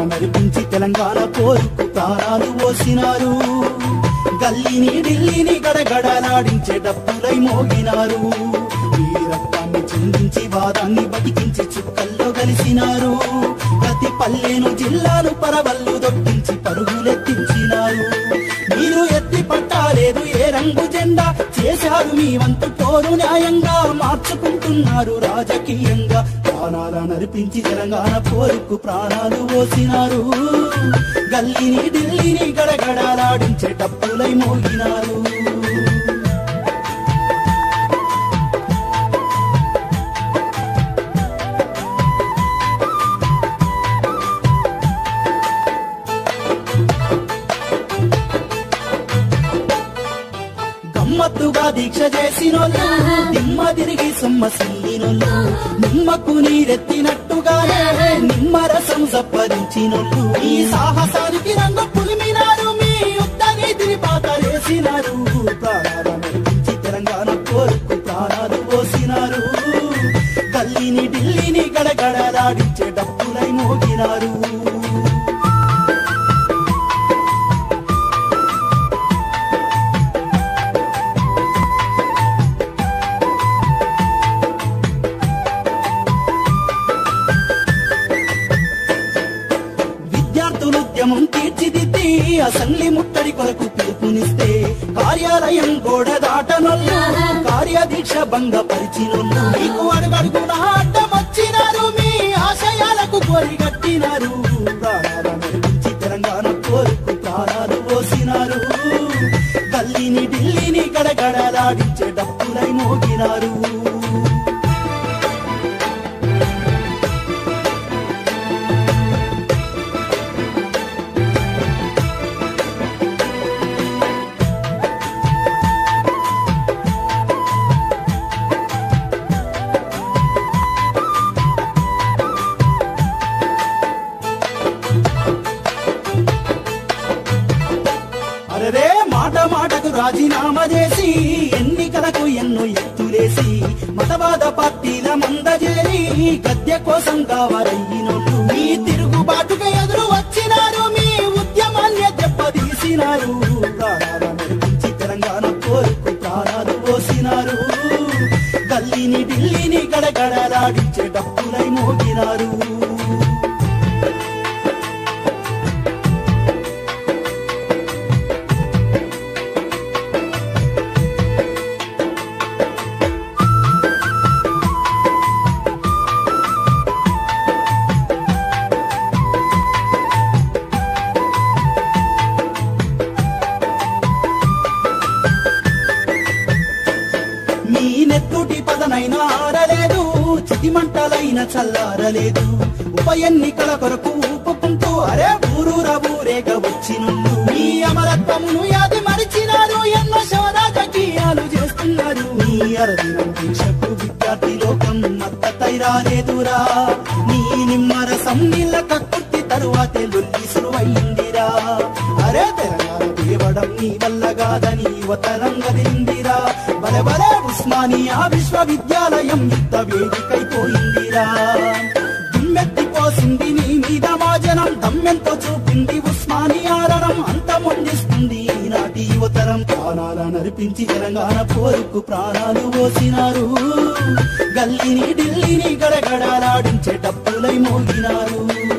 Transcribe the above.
నడిపించి తెలంగాణ పోరుకు ప్రాణాలు పోసినారు గల్లీని ఢిల్లీని గడగడలాడించే డప్పులై మోగినారు ఈ రక్తాన్ని చిందించి వాదాన్ని బతికించి చుక్కల్లో కలిసినారు ప్రతి పల్లెను జిల్లాను పరవళ్ళు దొట్టించి పరుగులెత్తించినారు మీరు ఎత్తి పట్టాలేదు ఏ రంగు జెండా చేశారు మీ వంతు పోరు న్యాయంగా మార్చుకుంటున్నారు రాజకీయంగా ప్రాణాల నడిపించి తెలంగాణ పోరుకు ప్రాణాలు పోసినారు గల్లీని ఢిల్లీని గడగడలాడించే డప్పులై మోగినారు గమ్మత్తుగా దీక్ష చేసినోళ్ళు నిమ్మ తిరిగి సొమ్మ సిల్లినోళ్ళు నిమ్మకు నీరెత్తినట్టుగానే నిమ్మరసం సప్పరించినోళ్ళు ఈ సాహసానికి రంగు పులిమినారు మీ యుద్ధ నీతిని పాతరేసినారు ప్రాణాల నడిపించి తెలంగాణ కోరుకు ప్రాణాలు పోసినారు గల్లీని ఢిల్లీని గడగడలాడించే డప్పులై మోగినారు విద్యార్థులు ఉద్యమం తీర్చిదిద్ది అసెంబ్లీ ముట్టడి కొరకు పిలుపునిస్తే కార్యాలయం గోడ దాటనొల్లు కార్యదీక్ష భంగపరిచినొల్లు మీకు అడుగడుగున అడ్డం వచ్చినారు మీ ఆశయాలకు కొరిగట్టినారు ప్రాణాల నడిపించి తెలంగాణ కోరుకు ప్రాణాలు పోసినారు గల్లీని ఢిల్లీని గడగడలాడించే డప్పులై మోగినారు అరరే మాట మాటకు రాజీనామా చేసి ఎన్నికలకు ఎన్నో ఎత్తులేసి మతవాద పార్టీల మందజేరి గద్దె కోసం కావాలయ్యినోళ్ళు మీ తిరుగుబాటుకు ఎదురు వచ్చినారు మీ ఉద్యమాన్ని దెబ్బతీసినారు ప్రాణాల నడిపించి తెలంగాణ కోరుకు ప్రాణాలు పోసినారు గల్లీని ఢిల్లీని గడగడలాడించే డప్పులై మోగినారు మీ నెత్తుటి పదనైనా ఆరలేదు చితిమంటలైన చల్లారలేదు ఉప ఎన్నికల కొరకు ఊపుకుంటూ అరే ఊరూర ఊరేగ వచ్చినుండు మీ అమరత్వమును యాది మరిచినారు ఎన్నో శవరాజకీయాలు చేస్తున్నారు మీ అరదినం దీక్షకు విద్యార్థి లోకం మద్దతై రాలేదురా నీ నిమ్మరసం నీళ్ళ కక్కుర్తి తరువాతే లొల్లి సులువైందిరా అరే తెలంగాణ దేవడం నీ వల్ల కాదని యువతరం గదిందిరా బలే బలే ఉస్మానియా విశ్వవిద్యాలయం యుద్ధ వేదికైపోయిందిరా దుమ్మెత్తిపోసింది నీ మీద మా జనం దమ్మెంతో చూపింది ఉస్మానియా రణం అంతమొందిస్తుంది ఈనాటి యువతరం ప్రాణాల నడిపించి తెలంగాణ పోరుకు ప్రాణాలు పోసినారు గల్లీని ఢిల్లీని గడగడలాడించే డప్పులై మోగినారు